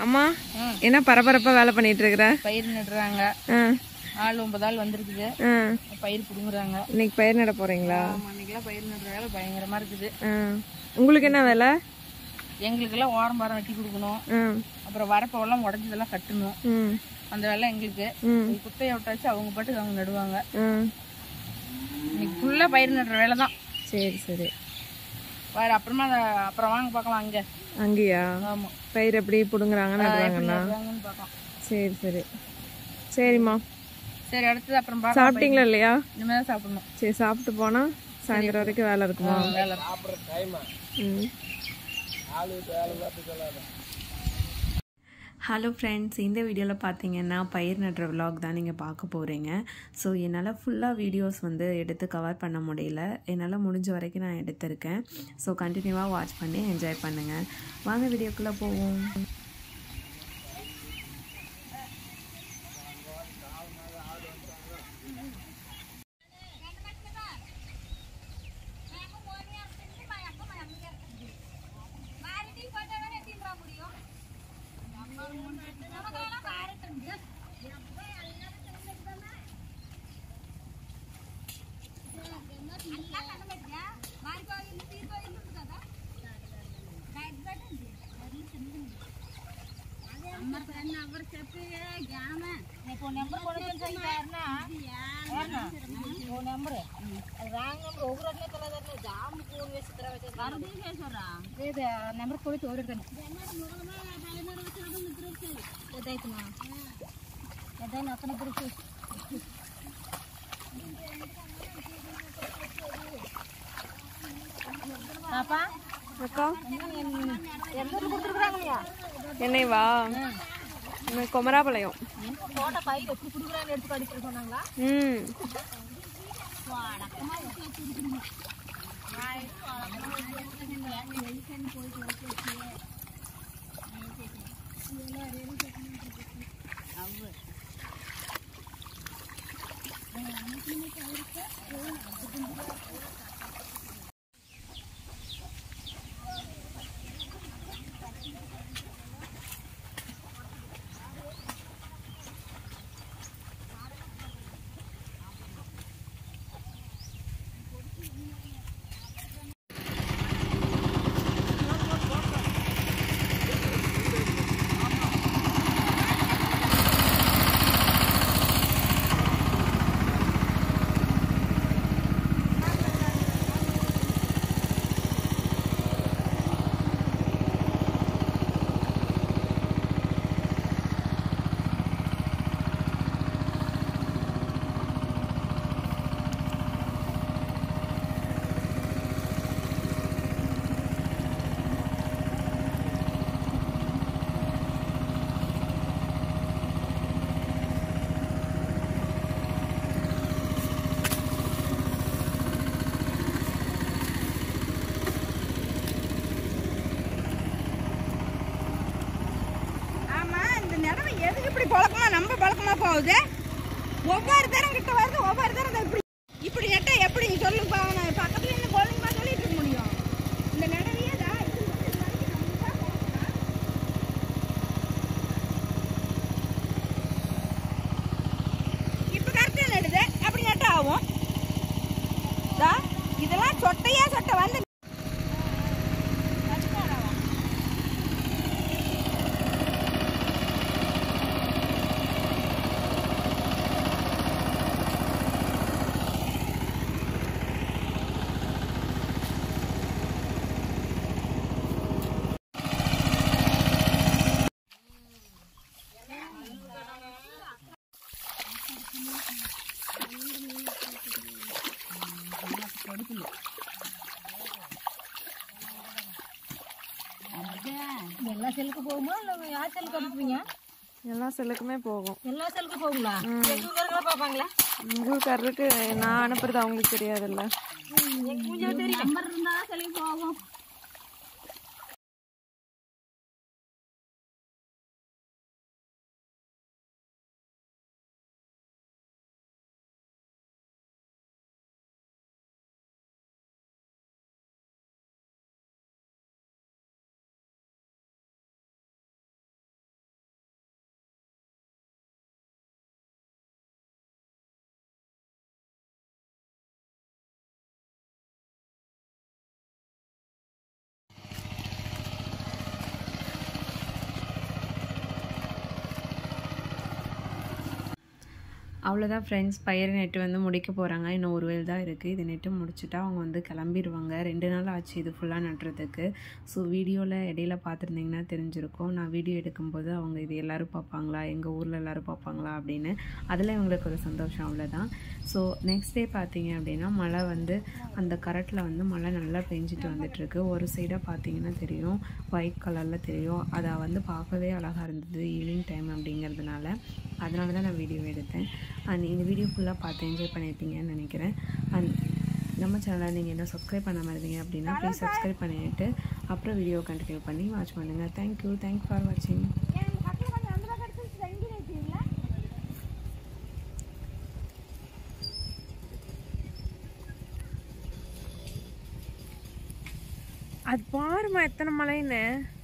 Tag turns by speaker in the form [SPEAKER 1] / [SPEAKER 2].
[SPEAKER 1] அம்மா என்ன பரபரப்பா வேலை பண்ணிட்டு இருக்கிற
[SPEAKER 2] பயிர் நடுறாங்க
[SPEAKER 1] ஆ,
[SPEAKER 2] ஆள் ஒன்பது ஆள் வந்திருக்குது
[SPEAKER 1] ஆ.
[SPEAKER 2] பயிர் பிடுங்குறாங்க
[SPEAKER 1] இன்னைக்கு பயிர் நட போறீங்களா
[SPEAKER 2] அன்னைக்கெல்லாம் பயிர் நடுற வேலை பயங்கரமா இருக்குது
[SPEAKER 1] ஆ. உங்களுக்கு என்ன வேலை
[SPEAKER 2] எங்களுக்கெல்லாம் ஓரம் பாரம் வெட்டி கொடுக்கணும்
[SPEAKER 1] ஆ,
[SPEAKER 2] அப்புறம் வரப்பெல்லாம் உடஞ்சதெல்லாம் கட்டணும்
[SPEAKER 1] ம்,
[SPEAKER 2] அந்த வேலை எங்களுக்கு
[SPEAKER 1] ம்,
[SPEAKER 2] குத்தையை விட்டாச்சு அவங்க பாட்டுக்கு அவங்க நடுவாங்க
[SPEAKER 1] ஆ.
[SPEAKER 2] இன்னைக்கு ஃபுல்லா பயிர் நடுற வேலை தான்
[SPEAKER 1] சரி சரி
[SPEAKER 2] வேற அப்புறமா அத- அப்புறம் வாங்க பார்க்கலாம் அங்க
[SPEAKER 1] அங்கேயா
[SPEAKER 2] ஆமா
[SPEAKER 1] பயிர் எப்படி புடுங்குறாங்க
[SPEAKER 2] எப்படி
[SPEAKER 1] நடுவாங்கண்ணா
[SPEAKER 2] நடுறாங்கன்னு பார்க்கலாம்
[SPEAKER 1] சரி சரி சரிம்மா
[SPEAKER 2] சரி அடுத்தது அப்புறம் பார்க்கலாம்
[SPEAKER 1] சாப்பிட்டீங்களா இல்லையா
[SPEAKER 2] இனிமே தான் சாப்பிடணும்
[SPEAKER 1] சரி சாப்பிட்டு போனா சாயந்தரம் வரைக்கும் வேலை இருக்குமா
[SPEAKER 2] வேலை
[SPEAKER 1] ம்
[SPEAKER 3] ஹலோ ஃப்ரெண்ட்ஸ் இந்த வீடியோவில் பார்த்தீங்கன்னா பயிர் நடுற vlog தான் நீங்கள் பார்க்க போகிறீங்க ஸோ என்னால் ஃபுல்லாக வீடியோஸ் வந்து எடுத்து கவர் பண்ண முடியல என்னால் முடிஞ்ச வரைக்கும் நான் எடுத்திருக்கேன் ஸோ கண்டினியூவாக வாட்ச் பண்ணி என்ஜாய் பண்ணுங்கள் வாங்க வீடியோக்குள்ளே போவோம்
[SPEAKER 2] నెంబర్ కూడా చూడండి பாப்பா
[SPEAKER 1] அக்கா
[SPEAKER 2] எந்த ஊர்ல கொடுத்துருக்குறாங்க
[SPEAKER 1] என்னை வா இந்த குமராபாளையம்
[SPEAKER 2] தோட்ட பயிர் எப்படி கொடுக்குறாங்க எடுத்து படிக்க சொன்னாங்களா
[SPEAKER 1] ம்
[SPEAKER 2] ஆமா இந்த நிலவை எதுக்கு இப்படி பழக்கமா நம்ம பழக்கமா போகுது ஒவ்வொரு தரம் கிட்ட வருது ஒவ்வொரு தரம் இதை இப்படி இப்படி நெட்டா எப்படி நீ சொல்லுங்க நான் பக்கத்துல இருந்து கோலிங்கமா சொல்லிட்டு இருக்க முடியும் இந்த நிலவையே தான் இது வந்து இது வரைக்கும் நம்ம தான் போகணும். இப்ப கரெக்டா நடுது அப்படி நட்டா ஆகும் இதா, இதெல்லாம் சொட்டையா சொட்டை வந்து எல்லா செல்லுக்கு போகுமா இல்ல யார் செல்லுக்கு அனுப்புவீங்க
[SPEAKER 1] எல்லா செல்லுக்குமே போகும்
[SPEAKER 2] எல்லா செல்லுக்கு போகுங்களா எங்க ஊருக்காரங்களா பாப்பாங்களா
[SPEAKER 1] ஊருக்காரருக்கு நான் அனுப்புறது அவங்களுக்கு தெரியாதுல்ல
[SPEAKER 2] எங்க மூஞ்சியா தெரியும் நம்பர் இருந்தா செல்லுக்கு போகும்
[SPEAKER 3] அவ்வளோதான் ஃப்ரெண்ட்ஸ் பயிர் நெட்டு வந்து முடிக்க போகிறாங்க இன்னும் ஒரு வேல் தான் இருக்குது இது நெட்டு முடிச்சுட்டா அவங்க வந்து கிளம்பிடுவாங்க ரெண்டு நாள் ஆச்சு இது ஃபுல்லாக நட்டுறதுக்கு ஸோ வீடியோவில் இடையில பார்த்துருந்தீங்கன்னா தெரிஞ்சிருக்கும் நான் வீடியோ எடுக்கும்போது அவங்க இது எல்லோரும் பார்ப்பாங்களா எங்கள் ஊரில் எல்லோரும் பார்ப்பாங்களா அப்படின்னு அதில் இவங்களுக்கு ஒரு சந்தோஷம் அவ்வளோதான் ஸோ நெக்ஸ்ட் டே பார்த்தீங்க அப்படின்னா மழை வந்து அந்த கரட்டில் வந்து மழை நல்லா பெஞ்சிட்டு வந்துட்டுருக்கு ஒரு சைடாக பார்த்தீங்கன்னா தெரியும் ஒயிட் கலரில் தெரியும் அதை வந்து பார்க்கவே அழகாக இருந்தது ஈவினிங் டைம் அப்படிங்கிறதுனால அதனால தான் நான் வீடியோ எடுத்தேன் அண்ட் இந்த வீடியோ ஃபுல்லாக பார்த்து என்ஜாய் பண்ணியிருப்பீங்கன்னு நினைக்கிறேன் அண்ட் நம்ம சேனலை நீங்கள் என்ன சப்ஸ்கிரைப் பண்ணாமல் இருந்தீங்க அப்படின்னா ப்ளீஸ் சப்ஸ்கிரைப் பண்ணிவிட்டு அப்புறம் வீடியோ கண்டினியூ பண்ணி வாட்ச் பண்ணுங்கள் தேங்க்யூ தேங்க் ஃபார் வாட்சிங்
[SPEAKER 2] எனக்கு பக்கத்துல கொஞ்சம் அந்த பக்கம் எடுத்து செஞ்சு வச்சுங்களா
[SPEAKER 1] அது பாருமா எத்தனை மலைன்னு